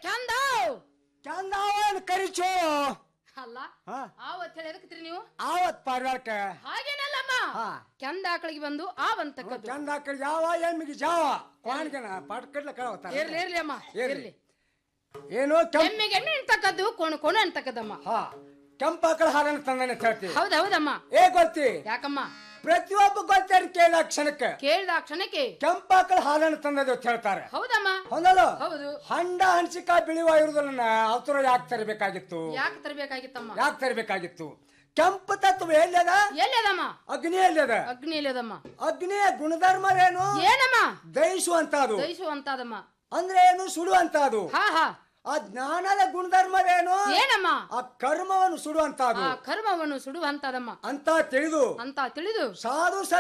ಚಂದ ಚಂದಾವನ್ ಕರಿಚೋ ಅಲ್ಲ ಹಾ ಆವತ್ ಹೇಳಿ ಎದಕ್ತ್ರಿ ನೀವು ಆವತ್ ಪಾರ್ವಾಳಕ ಹಾಗೇನಲ್ಲಮ್ಮ ಹಾ ಕೆಂದ ಆಕಳಿಗೆ ಬಂದು ಆ ಬಂತಕ್ಕದ್ದು ಚಂದ ಹಾಕಿ ಯಾವ ಎಮ್ಮಿಗೆ ಜಾವ ಕ್ವಾಣಿಗೆನ ಪಾಟ್ ಕಡ್ಲ ಕಳವತ್ತ ಇರ್ಲಿ ಇರ್ಲಿ ಅಮ್ಮ ಇರ್ಲಿ. ಇರ್ಲಿ ಏನು ಕೆಂಪ್ ಎಮ್ಮಿಗೆ ಎಣ್ಣೆ ಅಂತಕ್ಕದ್ದು ಕೋಣ ಕೋಣ ಅಂತಕ್ಕದ್ದಮ್ಮ ಹಾ ಕೆಂಪಾಕಳ ಹಾಲನ್ನು ತಂದನೆ ಅಂತ ಹೇಳ್ತಿ ಹೌದ್ ಹೌದಮ್ಮ ಏ ಗೊತ್ತಿ ಯಾಕಮ್ಮ ಪ್ರತಿಯೊಬ್ಬ ಗೊತ್ತಾರ ಕೇಳ ಕ್ಷಣಕ್ಕೆ ಕೇಳ್ದ ಆ ಕ್ಷಣಕ್ಕೆ ಕೆಂಪಾಕಳ ಹಾಲನ್ನು ತಂದದ್ದು ಅಂತ ಹೇಳ್ತಾರೆ ಹೌದಮ್ಮ ಹೌದಲ್ಲ ಹೌದು ಹಂಡ ಹಂಚಿಕ ಬಿಳಿವ ಇರುವುದನ್ನ ಅವತರ ಯಾಕೆ ತರಬೇಕಾಗಿತ್ತು ಯಾಕೆ ತರಬೇಕಾಗಿತ್ತಮ್ಮ ಯಾಕೆ ತರಬೇಕಾಗಿತ್ತು ಕೆಂಪು ತತ್ವ ಎಲ್ಲದ ಎಲ್ಲದಮ್ಮ ಅಗ್ನಿ ಎಲ್ಲದ ಅಗ್ನಿ ಎಲ್ಲದಮ್ಮ ಅಗ್ನಿಯ ಗುಣಧರ್ಮರೇನು ಏನಮ್ಮ ದಹಿಸು ಅಂತ ಅದು ದಹಿಸುವಂತಾದಮ್ಮ ಅಂದ್ರೆ ಏನು ಸುಡು ಅಂತ ಅದು ಹಾ ಹಾ ಆ ಜ್ಞಾನದ ಗುಣಧರ್ಮರೇನು ಏನಮ್ಮ ಆ ಕರ್ಮವನ್ನು ಸುಡುವಂತ ಅದು ಆ ಕರ್ಮವನ್ನು ಸುಡುವಂತದಮ್ಮ ಅಂತ ತಿಳಿದು ಅಂತ ತಿಳಿದು ಸಾಧು